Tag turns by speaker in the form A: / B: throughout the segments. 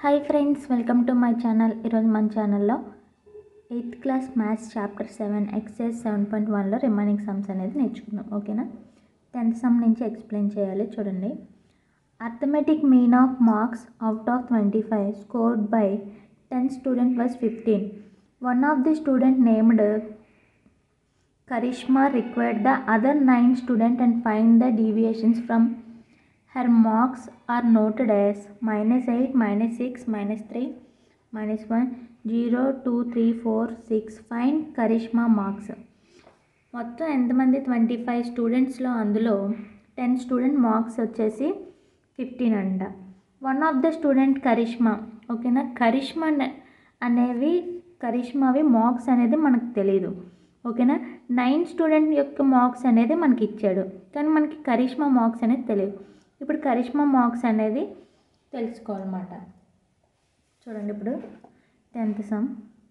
A: Hi friends welcome to my channel ఈరోజు మన ఛానల్లో eighth class maths chapter seven exercise seven point వన్లో remaining sums అనేది నేర్చుకుందాం ఓకేనా టెన్త్ సమ్ నుంచి ఎక్స్ప్లెయిన్ చేయాలి చూడండి arithmetic mean of marks out of twenty five scored by ten student was fifteen one of the student named Karishma required the other nine students and find the deviations from her marks are noted as minus 8, minus 6, minus 3, minus 1, 0, 2, 3, 4, 6. Find Karishma marks. మొత్తం ఎంతమంది twenty five స్టూడెంట్స్లో అందులో ten student marks వచ్చేసి fifteen అంట one of the student Karishma ఓకేనా కరిష్మా అనే- అనేవి కరిష్మావి marks అనేది మనకు తెలియదు ఓకేనా నైన్ స్టూడెంట్ యొక్క మార్క్స్ అనేది మనకి ఇచ్చాడు కానీ మనకి కరిష్మా మార్క్స్ అనేది తెలియదు ఇప్పుడు కరిష్మా మార్క్స్ అనేది తెలుసుకోవాలన్నమాట చూడండి ఇప్పుడు టెన్త్ సమ్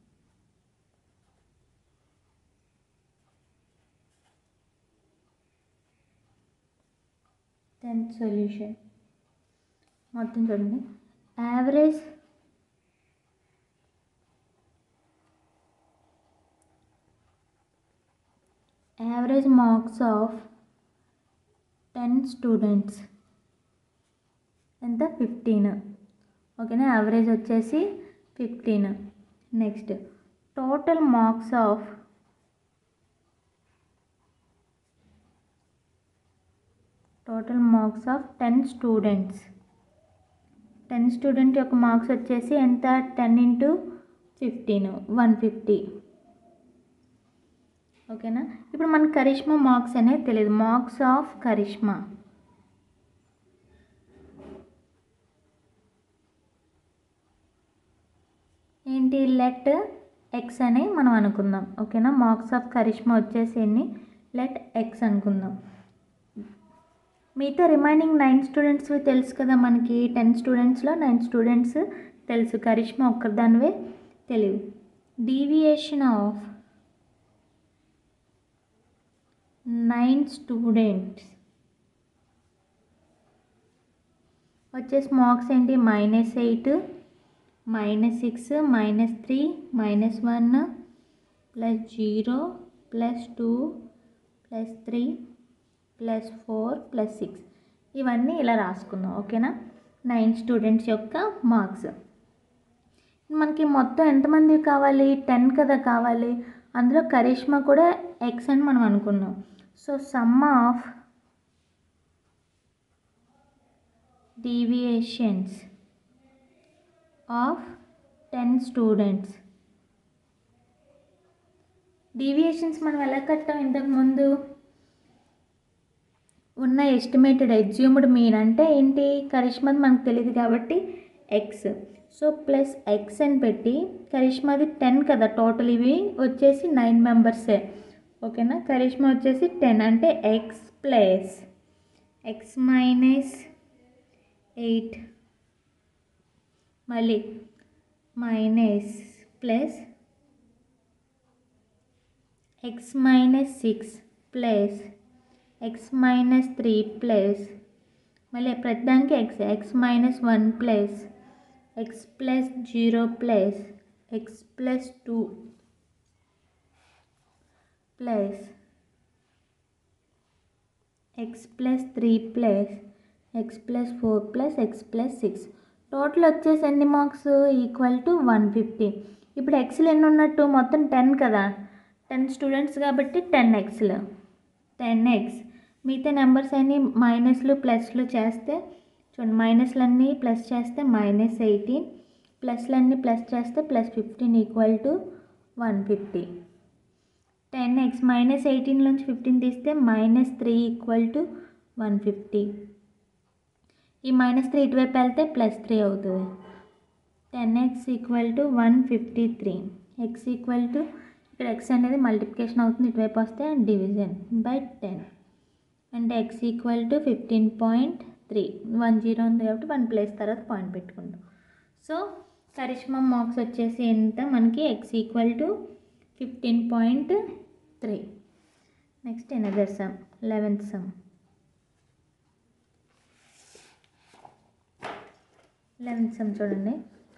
A: టెన్త్ సొల్యూషన్ మొత్తం చూడండి average average marks of ten students ఎంత ఫిఫ్టీన్ ఓకేనా యావరేజ్ వచ్చేసి fifteen next total marks of total marks of ten students ten student యొక్క మార్క్స్ వచ్చేసి ఎంత ten into fifteen one fifty ఓకేనా ఇప్పుడు మనకి కరిష్మా మార్క్స్ అనేది తెలియదు మార్క్స్ ఆఫ్ కరిష్మా ఏంటి లెట్ ఎక్స్ అని మనం అనుకుందాం ఓకేనా మార్క్స్ ఆఫ్ కరిష్మా వచ్చేసి ఎన్ని లెట్ ఎక్స్ అనుకుందాం మిగతా రిమైనింగ్ నైన్ స్టూడెంట్స్ తెలుసు కదా మనకి టెన్ స్టూడెంట్స్లో నైన్ స్టూడెంట్స్ తెలుసు కరిష్మా ఒక్కదానివే తెలియదు డీవియేషన్ ఆఫ్ నైన్ స్టూడెంట్స్ వచ్చేసి మార్క్స్ ఏంటి minus eight minus six minus three minus one plus zero plus two plus three plus four plus six ఇవన్నీ ఇలా రాసుకుందాం ఓకేనా నైన్ స్టూడెంట్స్ యొక్క మార్క్స్ మనకి మొత్తం ఎంతమంది కావాలి టెన్ కదా కావాలి అందులో కరిష్మా కూడా ఎక్స్ అని మనం అనుకున్నాం so sum of deviations of ten students deviations మనం ఎలా కట్టాం ఇంతకుముందు ఉన్న ఎస్టిమేటెడ్ ఎగ్జ్యూమ్డ్ మీన్ అంటే ఏంటి కరిష్మాది మనకు తెలియదు కాబట్టి ఎక్స్ సో ప్లస్ ఎక్స్ అని పెట్టి కరిష్మాది టెన్ కదా టోటల్ ఇవి వచ్చేసి నైన్ మెంబర్సే ఓకేనా కరిష్మా వచ్చేసి టెన్ అంటే X plus X minus eight మళ్ళీ minus plus X minus six plus X minus three plus మళ్ళీ ప్రతిదానికి X X minus one plus X plus zero plus X plus two plus X plus three plus X plus four plus X plus six total వచ్చేసి ఎన్ని marks equal to one fifty ఇప్పుడు ఎక్స్లు ఎన్ని ఉన్నట్టు మొత్తం ten కదా ten students కాబట్టి ten ఎక్స్లు టెన్ ఎక్స్ మిగతా నెంబర్స్ అన్ని మైనస్లు ప్లస్లు చేస్తే చూడండి మైనస్లన్నీ ప్లస్ చేస్తే మైనస్ ఎయిటీన్ ప్లస్లన్నీ ప్లస్ చేస్తే plus fifteen equal to one fifty ten X minus eighteen నుంచి ఫిఫ్టీన్ తీస్తే minus three equal to one fifty ఈ మైనస్ త్రీ ఇటువైపు వెళ్తే ప్లస్ త్రీ అవుతుంది ten X equal to one fifty three X equal to ఇక్కడ X అనేది multiplication అవుతుంది ఇటువైపు వస్తే డివిజన్ బై టెన్ అంటే X equal to fifteen point three one zero ఉంది కాబట్టి వన్ ప్లేస్ తర్వాత పాయింట్ పెట్టుకుంటాం సో కరిష్మా మార్క్స్ వచ్చేసి ఎంత మనకి X equal to fifteen point three next another sum eleventh sum eleventh sum చూడండి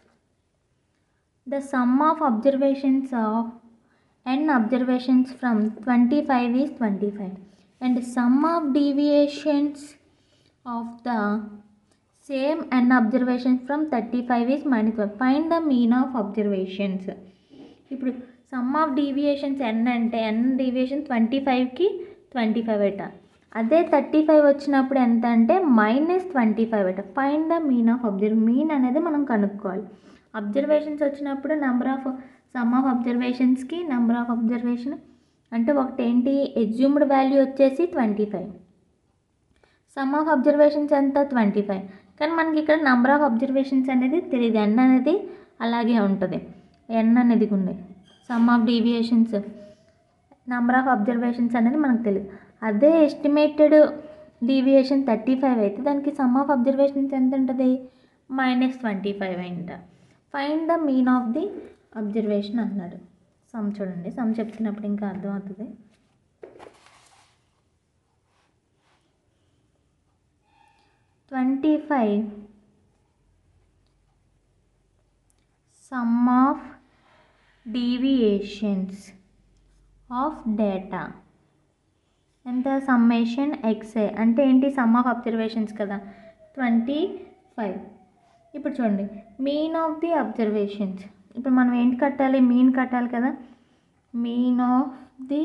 A: the sum of observations of n observations from 25 is 25 and sum of deviations of the same n observations from 35 is minus 1 find the mean of observations ఇప్పుడు sum of deviations N అంటే N deviation twenty ఫైవ్కి twenty five అట అదే thirty five వచ్చినప్పుడు ఎంత అంటే minus twenty five అట find the mean of observe mean అనేది మనం కనుక్కోవాలి అబ్జర్వేషన్స్ వచ్చినప్పుడు నెంబర్ ఆఫ్ సమ్ ఆఫ్ అబ్జర్వేషన్స్కి నెంబర్ ఆఫ్ అబ్జర్వేషన్ అంటే ఒకటి ఏంటి ఎజ్యూమ్డ్ వాల్యూ వచ్చేసి twenty five sum of observations ఎంత ట్వంటీ ఫైవ్ కానీ మనకి ఇక్కడ నెంబర్ ఆఫ్ అబ్జర్వేషన్స్ అనేది తెలియదు ఎన్ అనేది అలాగే ఉంటుంది ఎన్ అనేది ఉంది sum of deviations number of observations అనేది మనకు తెలియదు అదే ఎస్టిమేటెడ్ డీవియేషన్ థర్టీ ఫైవ్ అయితే దానికి సమ్ ఆఫ్ అబ్జర్వేషన్స్ ఎంత ఉంటుంది మైనస్ ట్వంటీ ఫైవ్ అయింట find the mean of the observation అన్నాడు సమ్ చూడండి సమ్ చెప్తున్నప్పుడు ఇంకా అర్థమవుతుంది twenty five sum of deviations of data ఎంత సమ్మేషన్ ఎక్స్ఏ అంటే ఏంటి సమ్ ఆఫ్ అబ్జర్వేషన్స్ కదా ట్వంటీ ఫైవ్ ఇప్పుడు చూడండి మీన్ ఆఫ్ ది అబ్జర్వేషన్స్ ఇప్పుడు మనం ఏంటి కట్టాలి మీన్ కట్టాలి కదా మీన్ ఆఫ్ ది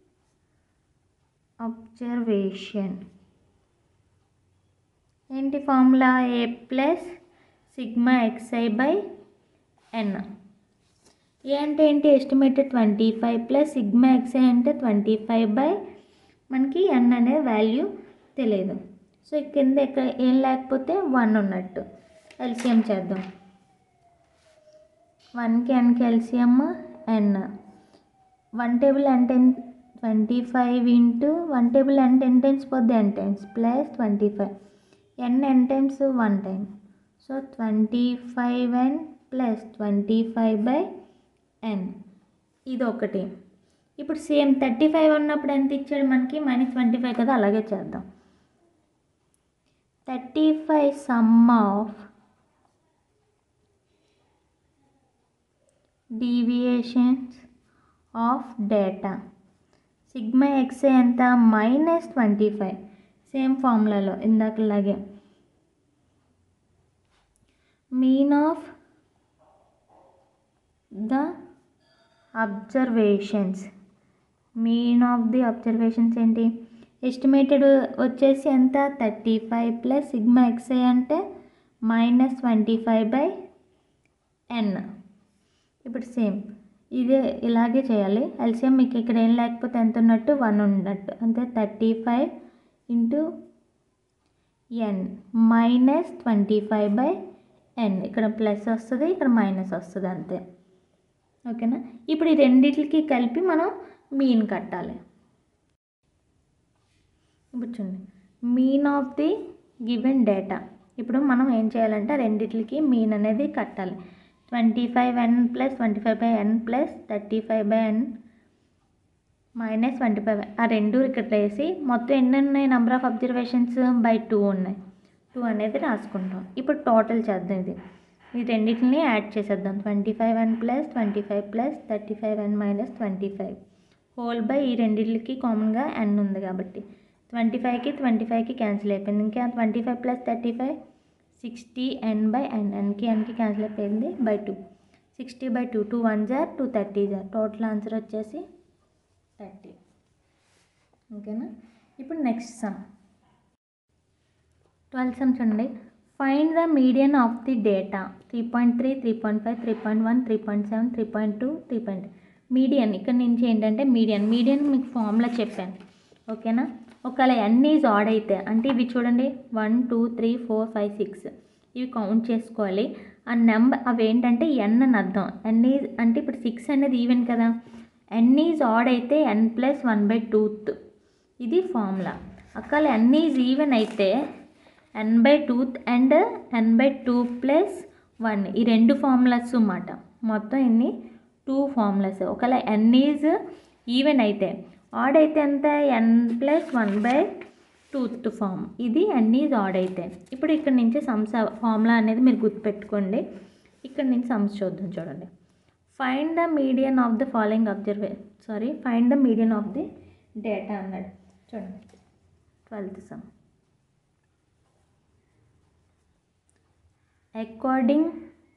A: అబ్జర్వేషన్ ఏంటి formula A plus sigma X I by N A అంటే ఏంటి estimated twenty five plus sigma X I అంటే ట్వంటీ ఫైవ్ బై మనకి ఎన్ అనే వాల్యూ తెలియదు సో కింద ఎక్కడ ఏం లేకపోతే వన్ ఉన్నట్టు ఎల్సిఎం చేద్దాం వన్కి ఎన్కి LCM N one table N ten twenty five into one table N ten times పోద్ది N times plus twenty five N N times one time so twenty five N plus twenty five by N ఇది ఒకటి ఇప్పుడు same thirty five ఉన్నప్పుడు ఎంత ఇచ్చాడు మనకి minus twenty five కదా అలాగే చేద్దాం thirty five sum of deviations of data sigma X A ఎంత మైనస్ ట్వంటీ ఫైవ్ సేమ్ ఫార్ములాలో ఇందాకలాగే mean of the observations mean of the observations ఏంటి ఎస్టిమేటెడ్ వచ్చేసి ఎంత thirty five plus sigma X I అంటే minus twenty five by N ఇప్పుడు same ఇదే ఇలాగే చేయాలి ఎల్సిఎం మీకు ఇక్కడ ఏం లేకపోతే ఎంత ఉన్నట్టు వన్ ఉన్నట్టు అంటే thirty five into N minus twenty five by N ఇక్కడ ప్లస్ వస్తుంది ఇక్కడ మైనస్ వస్తుంది అంతే ఓకేనా ఇప్పుడు ఈ రెండిటికి కలిపి మనం మీన్ కట్టాలి ఇప్పుడు చూడండి mean of the given data ఇప్పుడు మనం ఏం చేయాలంటే రెండిటికి మీన్ అనేది కట్టాలి twenty five N plus twenty five by N plus thirty five by N minus twenty five ఆ రెండు ఇక్కడ వేసి మొత్తం ఎన్ని ఉన్నాయి number of observations by two ఉన్నాయి టూ అనేది రాసుకుంటాం ఇప్పుడు టోటల్ చేద్దాం ఇది ఈ రెండింటిని యాడ్ చేసేద్దాం twenty five N plus twenty five plus thirty five N minus twenty five whole by ఈ రెండింటికి కామన్గా ఎన్ ఉంది కాబట్టి ట్వంటీ ఫైవ్కి ట్వంటీ ఫైవ్కి క్యాన్సిల్ అయిపోయింది ఇంకా twenty five plus thirty five sixty N by N ఎన్కి ఎన్కి క్యాన్సిల్ అయిపోయింది by two sixty by two two one జార్ టూ థర్టీ జార్ టోటల్ ఆన్సర్ వచ్చేసి థర్టీ ఓకేనా ఇప్పుడు నెక్స్ట్ సమ్ ట్వెల్త్ సమ్ చూడండి find the median of the data three point three three point five three point one three point seven three point two three point median ఇక్కడ నుంచి ఏంటంటే median median మీకు formula చెప్పాను ఓకేనా ఒకవేళ అన్నీ add అయితే అంటే ఇవి చూడండి one two three four five six ఇవి కౌంట్ చేసుకోవాలి ఆ నెంబర్ అవి ఏంటంటే ఎన్ అని అర్థం ఎన్ ఈజ్ అంటే ఇప్పుడు సిక్స్ అనేది ఈవెన్ కదా ఎన్ ఈజ్ ఆడ్ అయితే n plus one by twoth ఇది ఫార్ములా ఒకవేళ ఎన్ ఈజ్ ఈవెన్ అయితే n by twoth and n by two plus one ఈ రెండు ఫార్ములాస్ అన్నమాట మొత్తం ఇన్ని టూ ఫార్ములాస్ ఒకవేళ ఎన్ ఈజ్ ఈవెన్ అయితే ఆడ్ అయితే ఎంత n plus one by twoth form ఇది ఎన్ ఈజ్ ఆడ్ అయితే ఇప్పుడు ఇక్కడ నుంచి సమ్స్ ఫార్ములా అనేది మీరు గుర్తుపెట్టుకోండి ఇక్కడ నుంచి సమ్స్ చూద్దాం చూడండి find the median of the following observe sorry find the median of the data అన్నాడు చూడండి twelfth sum according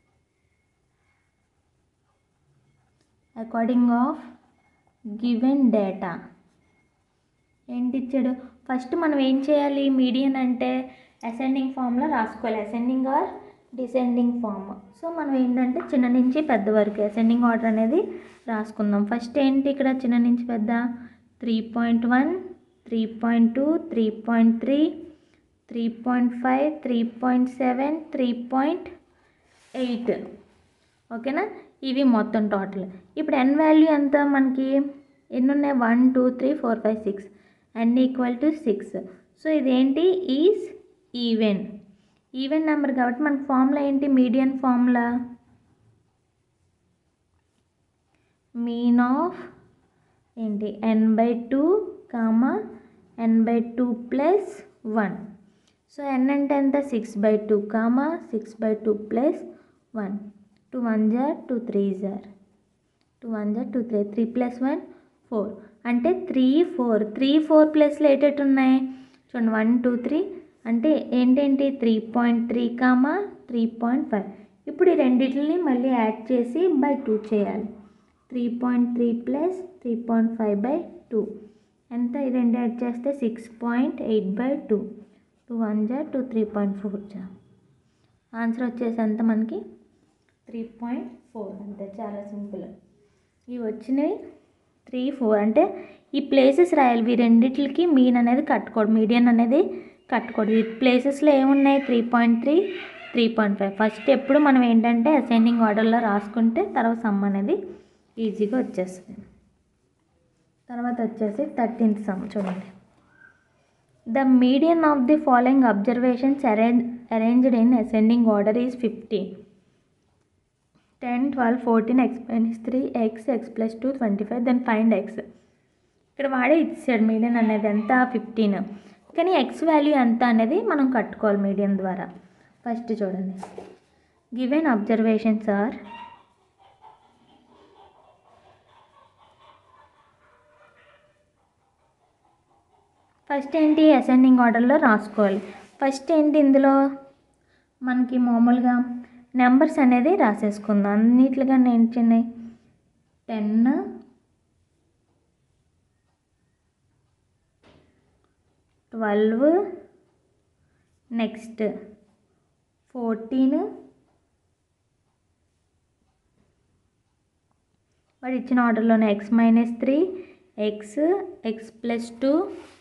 A: according of given data ఏంటి ఇచ్చాడు ఫస్ట్ మనం ఏం చేయాలి మీడియన్ అంటే అసెండింగ్ ఫామ్లో రాసుకోవాలి ascending or descending form so మనం ఏంటంటే చిన్న నుంచి పెద్ద వరకు అసెండింగ్ ఆర్డర్ అనేది రాసుకుందాం ఫస్ట్ ఏంటి ఇక్కడ చిన్న నుంచి పెద్ద three point one three point two three point three three point five three point seven three point eight ఓకేనా ఇవి మొత్తం టోటల్ ఇప్పుడు ఎన్ వాల్యూ ఎంత మనకి ఎన్ని ఉన్నాయి one two three four five six n equal to six so ఇదేంటి is even even number కాబట్టి మనకి ఫార్ములా ఏంటి మీడియన్ ఫార్ములా మీన్ ఆఫ్ ఏంటి n by two comma n by two plus one so n అంటే ఎంత six by two comma six by two plus one two one జార్ two three జార్ two one జార్ two three three plus one four అంటే three four three four ప్లస్లో ఏటేటి ఉన్నాయి చూడండి వన్ టూ త్రీ అంటే ఏంటేంటి three point three comma three point five ఇప్పుడు ఈ రెండింటిని మళ్ళీ యాడ్ చేసి బై టూ చేయాలి three point three plus three point five by two ఎంత ఈ రెండు యాడ్ చేస్తే six point eight by two two one జా టూ త్రీ పాయింట్ ఫోర్ జా ఆన్సర్ వచ్చేసి ఎంత మనకి త్రీ పాయింట్ ఫోర్ అంతే చాలా సింపుల్ ఇవి వచ్చినవి త్రీ ఫోర్ అంటే ఈ ప్లేసెస్ రాయాలి ఈ రెండిట్లకి మీన్ అనేది కట్టుకోడు మీడియన్ అనేది కట్టుకోడు ఈ ప్లేసెస్లో ఏమున్నాయి three point three three point five first ఎప్పుడు మనం ఏంటంటే అసెండింగ్ ఆర్డర్లో రాసుకుంటే తర్వాత సమ్ అనేది ఈజీగా వచ్చేస్తుంది తర్వాత వచ్చేసి థర్టీన్త్ సమ్ చూడండి the median of the following observations arrange arranged in ascending order is fifty ten twelve fourteen x minus three x x plus two twenty five then find x ఇక్కడ వాడే ఇచ్చాడు median అనేది ఎంత fifteen కానీ X value ఎంత అనేది మనం కట్టుకోవాలి మీడియన్ ద్వారా ఫస్ట్ చూడండి గివెన్ అబ్జర్వేషన్స్ ఆర్ ఫస్ట్ ఏంటి అసెండింగ్ ఆర్డర్లో రాసుకోవాలి ఫస్ట్ ఏంటి ఇందులో మనకి మామూలుగా నెంబర్స్ అనేది రాసేసుకుందాం అన్నిట్లుగా ఏంటి టెన్ ట్వెల్వ్ నెక్స్ట్ ఫోర్టీన్ వాడు ఇచ్చిన ఆర్డర్లోనే x minus three x x plus two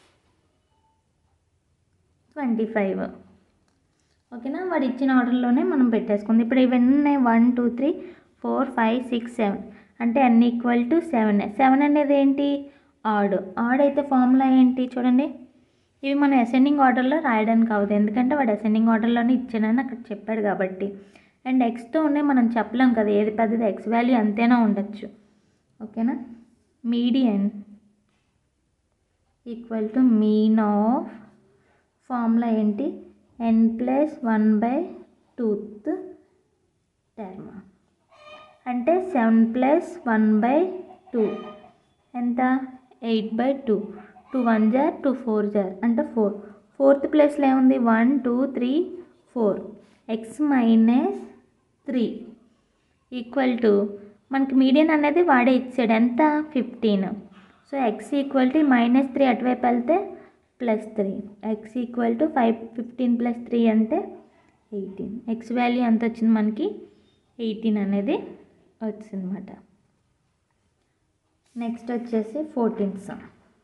A: twenty five ఓకేనా వాడు ఇచ్చిన ఆర్డర్లోనే మనం పెట్టేసుకుంది ఇప్పుడు ఇవన్నీ ఉన్నాయి one two three four five six seven అంటే n equal to seven seven అనేది ఏంటి ఆడ్ ఆడ్ అయితే ఫార్ములా ఏంటి చూడండి ఇవి మనం అసెండింగ్ ఆర్డర్లో రాయడానికి అవ్వదు ఎందుకంటే వాడు అసెండింగ్ ఆర్డర్లోనే ఇచ్చానని అక్కడ చెప్పాడు కాబట్టి అండ్ ఎక్స్తో ఉండే మనం చెప్పలేం కదా ఏది పెద్దది ఎక్స్ వాల్యూ అంతేనా ఉండొచ్చు ఓకేనా median equal to mean of formula ఏంటి n plus one by twoth term అంటే seven plus one by two ఎంత eight by two two one జార్ టూ ఫోర్ జార్ అంటే ఫోర్ ఫోర్త్ ప్లేస్లో ఏముంది one two three four x minus three equal to మనకి median అనేది వాడే ఇచ్చాడు ఎంత fifteen so x equal to minus three అటువైపు వెళ్తే plus three X equal to five fifteen plus three అంటే ఎయిటీన్ ఎక్స్ వాల్యూ ఎంత వచ్చింది మనకి ఎయిటీన్ అనేది వచ్చిందన్నమాట నెక్స్ట్ వచ్చేసి ఫోర్టీన్త్ సమ్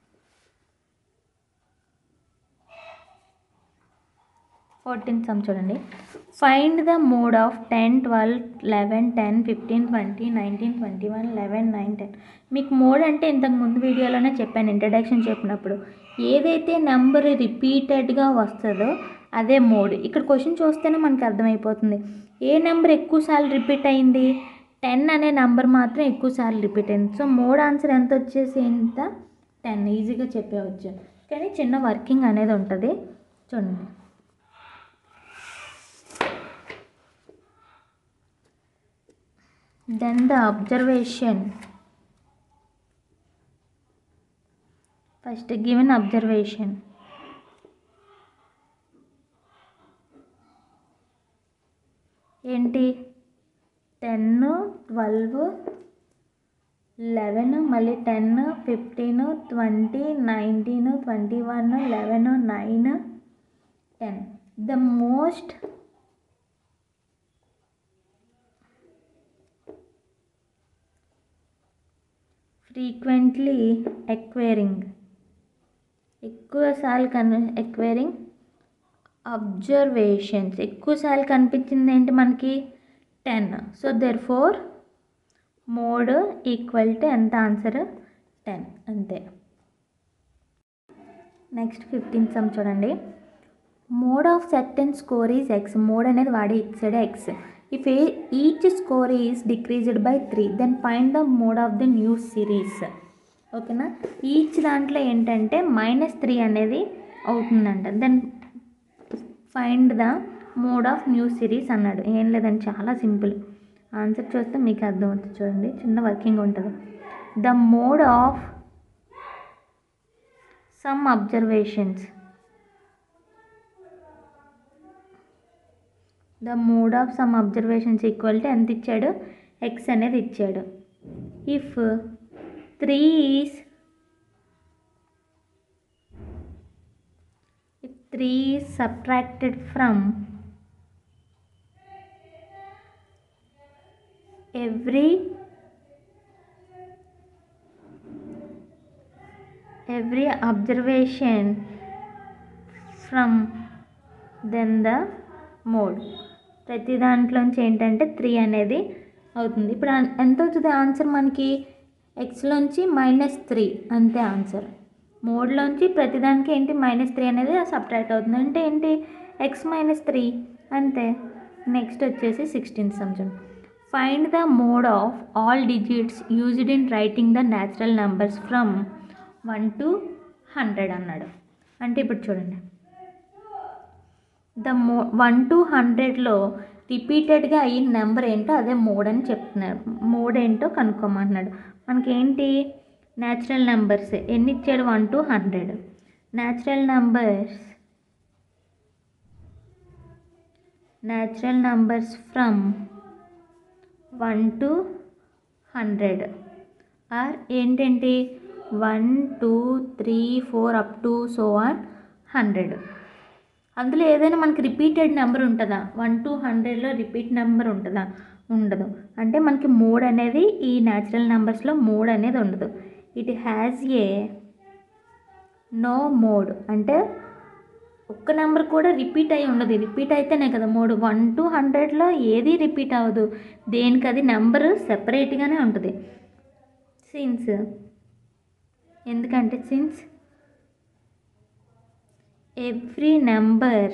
A: ఫోర్టీన్త్ సమ్ చూడండి find the mode of ten twelve eleven ten fifteen twenty nineteen twenty one eleven nine ten మీకు mode అంటే ఇంతకు ముందు వీడియోలోనే చెప్పాను ఇంట్రడక్షన్ చెప్పినప్పుడు ఏదైతే నెంబర్ రిపీటెడ్గా వస్తుందో అదే మోడ్ ఇక్కడ క్వశ్చన్ చూస్తేనే మనకు అర్థమైపోతుంది ఏ నెంబర్ ఎక్కువసార్లు రిపీట్ అయింది టెన్ అనే నెంబర్ మాత్రం ఎక్కువసార్లు రిపీట్ అయింది సో మోడ్ ఆన్సర్ ఎంత వచ్చేసి ఎంత టెన్ ఈజీగా చెప్పేవచ్చు కానీ చిన్న వర్కింగ్ అనేది ఉంటుంది చూడండి then the observation first given observation ఏంటి టెన్ ట్వెల్వ్ లెవెన్ మళ్ళీ ten fifteen twenty nineteen twenty one eleven nine ten the most frequently occurring ఎక్కువసార్లు కన్ ఎక్వైరింగ్ అబ్జర్వేషన్స్ ఎక్కువసార్లు కనిపించింది ఏంటి మనకి ten so therefore mode equal to ఎంత answer ten అంతే నెక్స్ట్ ఫిఫ్టీన్ సమ్ చూడండి mode of certain score is x mode అనేది వాడి ఇచ్చాడు x if each score is decreased by three then find the mode of the new series ఓకేనా each దాంట్లో ఏంటంటే minus three అనేది అవుతుందంట then find the mode of new series అన్నాడు ఏం లేదండి చాలా సింపుల్ ఆన్సర్ చూస్తే మీకు అర్థమవుతుంది చూడండి చిన్న వర్కింగ్ ఉంటుంది the mode of some observations the mode of some observations equal to ఎంత ఇచ్చాడు ఎక్స్ అనేది ఇచ్చాడు if three is if 3 is subtracted from every every observation from then the mode ప్రతి దాంట్లోంచి ఏంటంటే త్రీ అనేది అవుతుంది ఇప్పుడు ఆన్- ఎంత అవుతుంది ఆన్సర్ మనకి ఎక్స్లోంచి మైనస్ త్రీ అంతే ఆన్సర్ మోడ్లోంచి ప్రతిదానికి ఏంటి మైనస్ త్రీ అనేది సబ్ట్రాక్ట్ అవుతుంది అంటే ఏంటి ఎక్స్ మైనస్ త్రీ అంతే నెక్స్ట్ వచ్చేసి సిక్స్టీన్ సంవత్సరం find the mode of all digits used in writing the natural numbers from one to hundred అన్నాడు అంటే ఇప్పుడు చూడండి ద మో వన్ టు హండ్రెడ్లో రిపీటెడ్గా అయిన నెంబర్ ఏంటో అదే మోడ్ అని చెప్తున్నాడు మోడ్ ఏంటో కనుక్కోమంటున్నాడు మనకేంటి న్యాచురల్ నెంబర్స్ ఎన్ని ఇచ్చాడు one to hundred natural numbers natural numbers from one to hundred are ఏంటంటి one two three four up to so on hundred అందులో ఏదైనా మనకి రిపీటెడ్ నెంబర్ ఉంటుందా వన్ టు హండ్రెడ్లో రిపీట్ నెంబర్ ఉంటుందా ఉండదు అంటే మనకి మోడ్ అనేది ఈ న్యాచురల్ నెంబర్స్లో మోడ్ అనేది ఉండదు it has a no mode అంటే ఒక్క నెంబర్ కూడా రిపీట్ అయి ఉండదు రిపీట్ అయితేనే కదా మోడ్ వన్ టు హండ్రెడ్లో ఏది రిపీట్ అవ్వదు దేనికి అది నెంబర్ సెపరేట్గానే ఉంటుంది సిన్స్ ఎందుకంటే since every number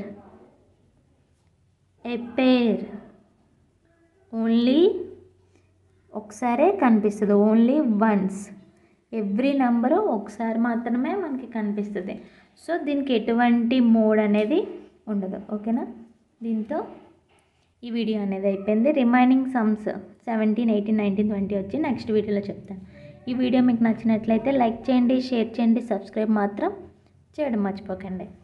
A: appear only ఒకసారే కనిపిస్తుంది ఓన్లీ వన్స్ ఎవ్రీ నెంబరు ఒకసారి మాత్రమే మనకి కనిపిస్తుంది సో దీనికి ఎటువంటి మోడ్ అనేది ఉండదు ఓకేనా దీంతో ఈ వీడియో అనేది అయిపోయింది remaining sums seventeen eighteen nineteen twenty వచ్చి నెక్స్ట్ వీడియోలో చెప్తాను ఈ వీడియో మీకు నచ్చినట్లయితే లైక్ చేయండి షేర్ చేయండి సబ్స్క్రైబ్ మాత్రం చేయడం మర్చిపోకండి